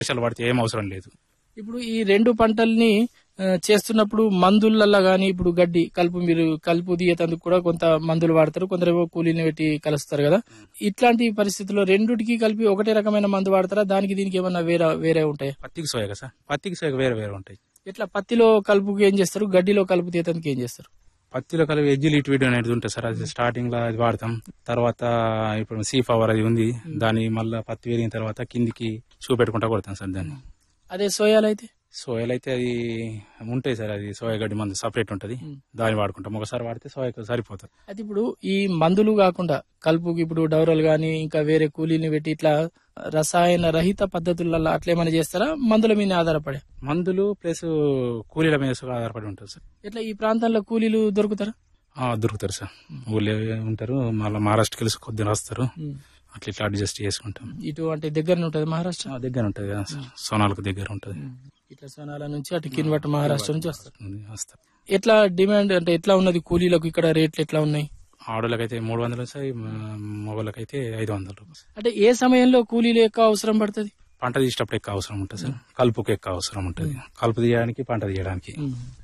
వర్షాలు పడితే ఏం అవసరం లేదు ఇప్పుడు ఈ రెండు పంటల్ని ఆ, చేస్తున్నప్పుడు మందులల్లో గానీ ఇప్పుడు గడ్డి కలుపు మీరు కలుపు తీయతందుకు కూడా కొంత మందులు వాడతారు కొందరేమో కూలీని పెట్టి కలుస్తారు కదా ఇట్లాంటి పరిస్థితుల్లో రెండుటికి కలిపి ఒకటే రకమైన మందు వాడతారా దానికి దీనికి ఏమన్నా వేరే వేరే ఉంటాయి పత్తికి సోయ కదా సార్ పత్తికి సోయ వేరే వేరే ఉంటాయి ఇట్లా పత్తిలో కలుపుకి ఏం చేస్తారు గడ్డిలో కలుపు తీయతందుకు ఏం చేస్తారు పత్తిలో కలిపి ఎజ్జిల్ ఇటు వీడియో అనేది ఉంటుంది సార్ అది స్టార్టింగ్ లో అది వాడతాం తర్వాత ఇప్పుడు సీ పవర్ అది ఉంది దాన్ని మళ్ళీ పత్తి వేరిన తర్వాత కిందికి చూపెట్టుకుంటా కొడతాం సార్ దాన్ని అదే సోయాలు అయితే సోయల్ అయితే అది ఉంటాయి సార్ అది సోయ గడ్డి మందు సపరేట్ ఉంటది దాన్ని వాడుకుంటాం ఒకసారి వాడితే సోయకు సరిపోతుంది అయితే ఇప్పుడు ఈ మందులు కాకుండా కలుపుకి ఇప్పుడు డౌరలు గాని ఇంకా వేరే కూలీని పెట్టి ఇట్లా రసాయన రహిత పద్ధతులలో అట్లా ఏమైనా చేస్తారా మందుల మీద ఆధారపడే మందులు ప్లస్ కూలీల మీద ఆధారపడి ఉంటుంది సార్ ఇట్లా ఈ ప్రాంతాల్లో కూలీలు దొరుకుతారా ఆ, దొరుకుతారు సార్ ఊళ్ళో ఉంటారు మళ్ళీ మహారాష్ట్రకి వెళ్ళి కొద్దిగా వస్తారు అట్లా ఇట్లా అడ్జస్ట్ చేసుకుంటాం ఇటు అంటే దగ్గరనే ఉంటది మహారాష్ట్ర ఆ, దగ్గర ఉంటది కదా సార్ సోనాలకు దగ్గర ఉంటది ఇట్లా సోనాల నుంచి అటు కిన్వట్ మహారాష్ట్ర నుంచి వస్తారు వస్తారు ఎట్లా డిమాండ్ అంటే ఎట్లా ఉన్నది కూలీలకు ఇక్కడ రేట్లు ఎట్లా ఉన్నాయి ఆడోళ్ళకైతే మూడు వందలు వస్తాయి మొగోళ్ళకైతే ఐదు వందలు అంటే ఏ సమయంలో కూలీలు ఎక్కువ అవసరం పడుతుంది పంట తీసేటప్పుడు ఎక్కువ అవసరం ఉంటుంది సార్ కలుపుకి ఎక్కువ అవసరం ఉంటుంది కలుపు తీయడానికి పంట తీయడానికి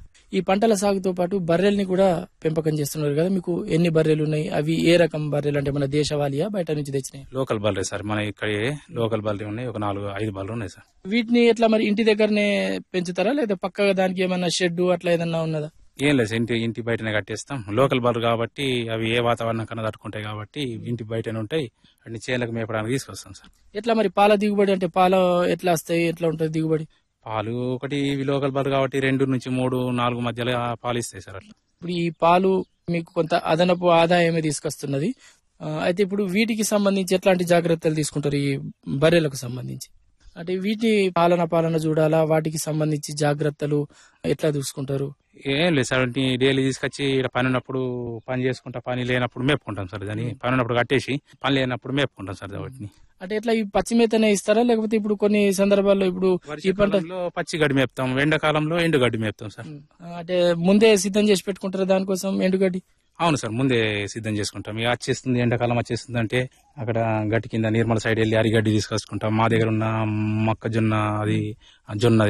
ఈ పంటల సాగుతో పాటు బర్రెల్ని కూడా పెంపకం చేస్తున్నారు కదా మీకు ఎన్ని బర్రెలు ఉన్నాయి అవి ఏ రకం బర్రెలు అంటే మన దేశవాళియా బయట నుంచి తెచ్చినాయి లోకల్ బల్లే సార్ మన ఇక్కడ లోకల్ బల్లే ఉన్నాయి ఒక నాలుగు ఐదు బల్లు ఉన్నాయి సార్ వీటిని ఎట్లా మరి ఇంటి దగ్గరనే పెంచుతారా లేదా పక్కగా దానికి ఏమైనా షెడ్ అట్లా ఏదన్నా ఉన్నదా ఏం లేదు సార్, ఇంటి ఇంటి బయటనే కట్టేస్తాం లోకల్ బల్లు కాబట్టి అవి ఏ వాతావరణం కన్నా తట్టుకుంటాయి కాబట్టి ఇంటి బయటనే ఉంటాయి అన్ని చేనులకు మేపడానికి తీసుకొస్తాం సార్ ఎట్లా మరి పాల దిగుబడి అంటే పాల ఎట్లా వస్తాయి ఎట్లా ఉంటుంది దిగుబడి పాలు ఒకటి ఇవి లోకల్ బల్లు కాబట్టి రెండు నుంచి మూడు నాలుగు మధ్యలో ఆ పాలు ఇస్తాయి సార్ అట్లా ఇప్పుడు ఈ పాలు మీకు కొంత అదనపు ఆదాయమే తీసుకొస్తున్నది ఆ, అయితే ఇప్పుడు వీటికి సంబంధించి ఎట్లాంటి జాగ్రత్తలు తీసుకుంటారు ఈ బర్రెలకు సంబంధించి అంటే వీటి పాలన పాలన చూడాలా వాటికి సంబంధించి జాగ్రత్తలు ఎట్లా చూసుకుంటారు ఏం లేదు సార్ వాటిని డైలీ తీసుకొచ్చి ఇక్కడ పని ఉన్నప్పుడు పని చేసుకుంటా పని లేనప్పుడు మేపుకుంటాం సార్ దాన్ని పని ఉన్నప్పుడు కట్టేసి పని లేనప్పుడు మేపుకుంటాం సార్ వాటిని అంటే ఎట్లా ఈ పచ్చి మేతనే ఇస్తారా లేకపోతే ఇప్పుడు కొన్ని సందర్భాల్లో ఇప్పుడు ఈ పంట వర్షాకాలంలో పచ్చి గడ్డి మేపుతాం ఎండాకాలంలో ఎండు గడ్డి మేపుతాం సార్ ఆ, అంటే ముందే సిద్ధం చేసి పెట్టుకుంటారా దానికోసం ఎండుగడ్డి అవును సార్ ముందే సిద్ధం చేసుకుంటాం ఇక వచ్చేస్తుంది ఎండాకాలం వచ్చేస్తుంది అంటే అక్కడ గట్టి కింద నిర్మల సైడ్ వెళ్ళి అరిగడ్డి తీసుకొచ్చుకుంటాం మా దగ్గర ఉన్న మొక్కజొన్న అది ఆ జొన్నది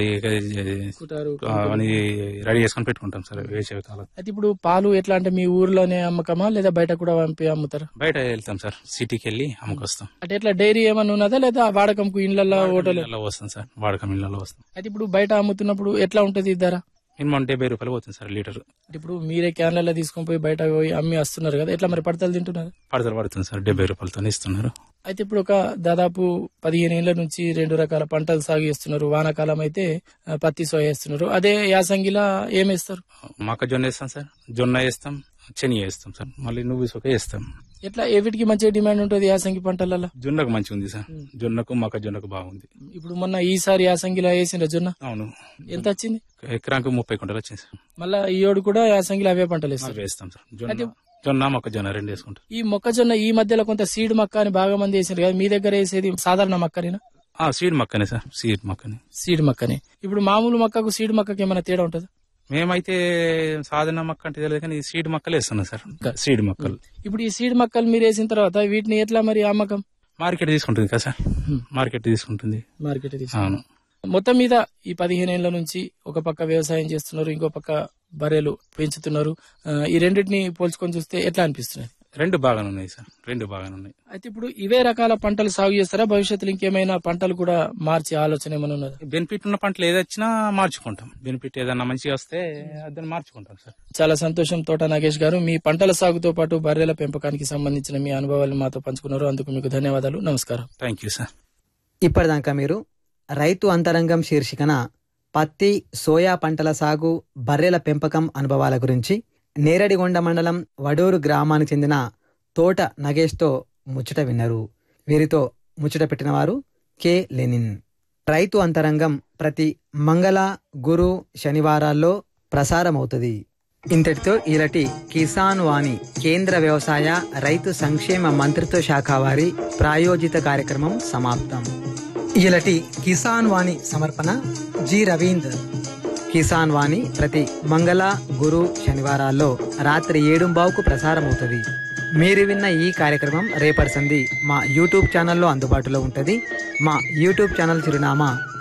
కుటారు ఆ, అవన్నీ రెడీ చేసుకొని పెట్టుకుంటాం సార్ వేసవి కాలం అయితే ఇప్పుడు పాలు ఎట్లా అంటే మీ ఊర్లోనే అమ్మకమా లేదా బయట కూడా పంపి అమ్ముతారా బయట వెళ్తాం సార్ సిటీకి వెళ్ళి అమ్ముకొస్తాం అంటే ఎట్లా డైరీ ఏమైనా ఉన్నదా లేదా వాడకంకు ఇండ్లలో హోటల్ ఇళ్ళలో వస్తాం సార్ వాడకం ఇళ్ళలో వస్తాం అయితే ఇప్పుడు బయట అమ్ముతున్నప్పుడు ఎట్లా ఉంటది ధర మినిమం డెబ్బై రూపాయలు పోతుంది సార్ లీటర్ అంటే ఇప్పుడు మీరే క్యాన్లలో తీసుకొని పోయి బయట పోయి అమ్మి వస్తున్నారు కదా ఎట్లా మరి పడతలు తింటున్నారు పడతలు పడుతుంది సార్ డెబ్బై రూపాయలతో ఇస్తున్నారు అయితే ఇప్పుడు ఒక దాదాపు పదిహేను ఏళ్ల నుంచి రెండు రకాల పంటలు సాగు చేస్తున్నారు వానాకాలం అయితే ఆ, పత్తి సోయ వేస్తున్నారు అదే యాసంగిలా ఏమేస్తారు మొక్కజొన్న వేస్తాం సార్ జొన్న వేస్తాం శని వేస్తాం సార్ మళ్ళీ నువ్వు సొక వేస్తాం ఎట్లా ఏవిటికి మంచి డిమాండ్ ఉంటుంది యాసంగి పంటలలో జొన్నకు మంచిగా ఉంది సార్ జొన్నకు మొక్కజొన్నకు బాగుంది ఇప్పుడు మొన్న ఈసారి యాసంగిలో వేసిన జొన్న అవును ఎంత వచ్చింది ఎకరానికి ముప్పై కుంటలు వచ్చింది సార్ మళ్ళా ఈ ఏడు కూడా యాసంగిలో అవే పంటలు వేస్తారు అవి వేస్తాం సార్ జొన్న జొన్న మొక్కజొన్న రెండు వేసుకుంటాం ఈ మొక్కజొన్న ఈ మధ్యలో కొంత సీడ్ మక్క అని బాగా మంది వేసారు కదా మీ దగ్గర వేసేది సాధారణ మక్కనేనా ఆ సీడ్ మొక్కనే సార్ సీడ్ మొక్కనే సీడ్ మక్కనే ఇప్పుడు మామూలు మక్కకు సీడ్ మక్కకి ఏమైనా తేడా ఉంటుందా మేమైతే సాధారణ మొక్క అంటే తెలియదు కానీ ఈ సీడ్ మొక్కలు వేస్తున్నాం సార్ సీడ్ మొక్కలు ఇప్పుడు ఈ సీడ్ మక్కలు మీరు వేసిన తర్వాత వీటిని ఎట్లా మరి అమ్మకం మార్కెట్ తీసుకుంటుంది కదా సార్ మార్కెట్ తీసుకుంటుంది మార్కెట్ అవును మొత్తం మీద ఈ పదిహేను ఏళ్ల నుంచి ఒక పక్క వ్యవసాయం చేస్తున్నారు ఇంకో పక్క బర్రెలు పెంచుతున్నారు ఆ, ఈ రెండింటిని పోల్చుకొని చూస్తే ఎట్లా అనిపిస్తున్నది రెండు బాగానే ఉన్నాయి సార్ రెండు బాగానే ఉన్నాయి అయితే ఇప్పుడు ఇవే రకాల పంటలు సాగు చేస్తారా భవిష్యత్తులో ఇంకేమైనా పంటలు కూడా మార్చే ఆలోచన ఏమైనా ఉన్నదా బెనిఫిట్ ఉన్న పంటలు ఏదొచ్చినా మార్చుకుంటాం బెనిఫిట్ ఏదన్నా మంచిగా వస్తే దాన్ని మార్చుకుంటాం సార్ చాలా సంతోషం తోట నాగేష్ గారు మీ పంటల సాగుతో పాటు బర్రెల పెంపకానికి సంబంధించిన మీ అనుభవాలను మాతో పంచుకున్నారు అందుకు మీకు ధన్యవాదాలు నమస్కారం థ్యాంక్ యూ సార్ ఇప్పటిదాకా మీరు రైతు అంతరంగం శీర్షికన పత్తి సోయా పంటల సాగు బర్రెల పెంపకం అనుభవాల గురించి నేరడిగొండ మండలం వడూరు గ్రామానికి చెందిన తోట నగేష్తో ముచ్చట విన్నారు వీరితో ముచ్చట పెట్టిన వారు కె లెనిన్ రైతు అంతరంగం ప్రతి మంగళ గురు శనివారాల్లో ప్రసారమవుతుంది ఇంతటితో ఈలటి కిసాన్ వాణి కేంద్ర వ్యవసాయ రైతు సంక్షేమ మంత్రిత్వ శాఖ వారి ప్రాయోజిత కార్యక్రమం సమాప్తం ఈలటి కిసాన్ వాణి సమర్పణ జి రవీందర్ కిసాన్ వాణి ప్రతి మంగళ గురు శనివారాల్లో రాత్రి ఏడుంబావుకు ప్రసారమవుతుంది మీరు విన్న ఈ కార్యక్రమం రేపటి సంధి మా యూట్యూబ్ ఛానల్లో అందుబాటులో ఉంటుంది మా యూట్యూబ్ ఛానల్ చిరునామా